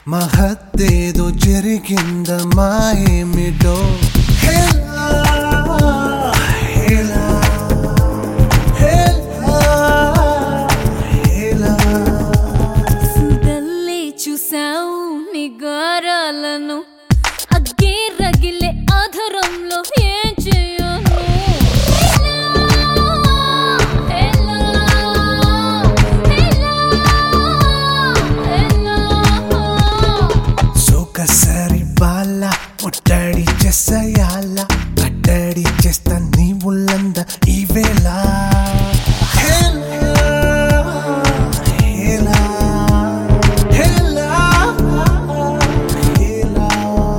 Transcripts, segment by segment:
మహత్తేదో జరిగిందమ్మా ఏమిటో హేలా, హేలా, హేలా, హేలా. సుదల్లే చూసావు నీ గారాలను అగ్గే రగిలే ఆధారంలో ఏం చేయను హెలా, హెలా, హెలా, హెలా. సోకసారి బాల ముట్టడి చేసేయాల కట్టడి చేస్తా నీ ఉల్లంద ఈ వేళ హేలా, హేలా, హేలా, హేలా.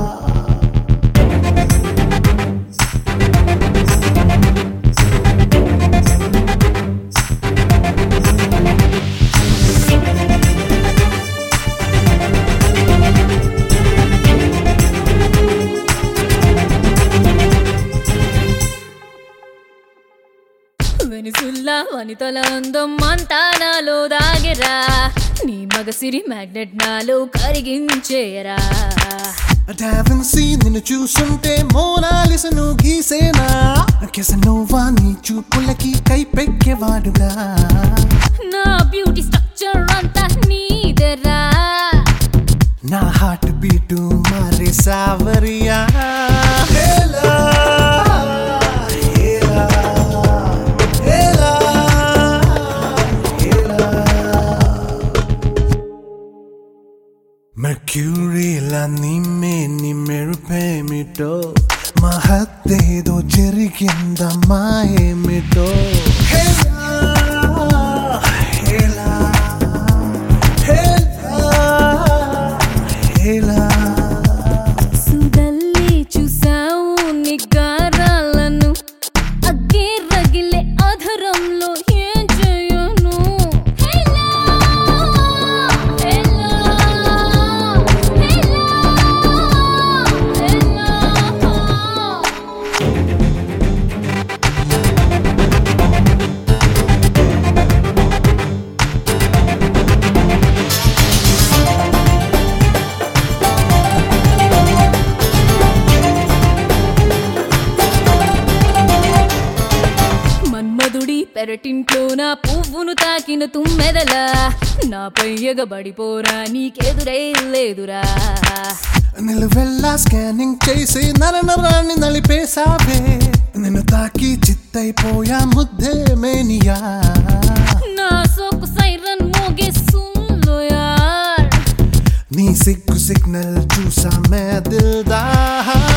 వెనుసుల్లా వనితల అందం అంతా నాలో దాగెరా నీ మగసిరి మ్యాగ్నెట్ నాలో కరిగించేరా డావిన్సీ నిన్ను చూస్తుంటే మోనాలిసను గీసేనా కెసనోవా నీ చూపులకి కైపెక్కేవాడుగా నా బ్యూటీ స్ట్రక్చర్ అంతా నీదెరా నా హార్ట్ బీటు మారే సావరియా హేలా, హేలా, హేలా, హేలా. మెర్క్యూరీలా నిమ్మే ని మెరుపేమిటో మహత్తేదో జరిగిందమ్మా ఏమిటో హేలా, హేలా, హేలా, హేలా. సుదల్లి చూసావు నీ గారాలను అగ్గే రగిలే ఆధారంలో ఏం చేయను హెలా, హెలా, హెలా, హెలా. మన్మధుడి పెరటింట్లో నా పువ్వును తాకిన తుమ్మెదలా నాపై ఎగబడిపోరా నీకెదురే లేదురా నిలువెల్లా స్కానింగ్ చేసి నరనరాన్ని నలిపేశావే నిన్ను తాకి చిత్తైపోయా ముద్దే మేనియా నా సోకు సైరన్ మోగేస్తుందో యార్ నీ సిగ్గు సిగ్నల్ చూసా మే దిల్దార్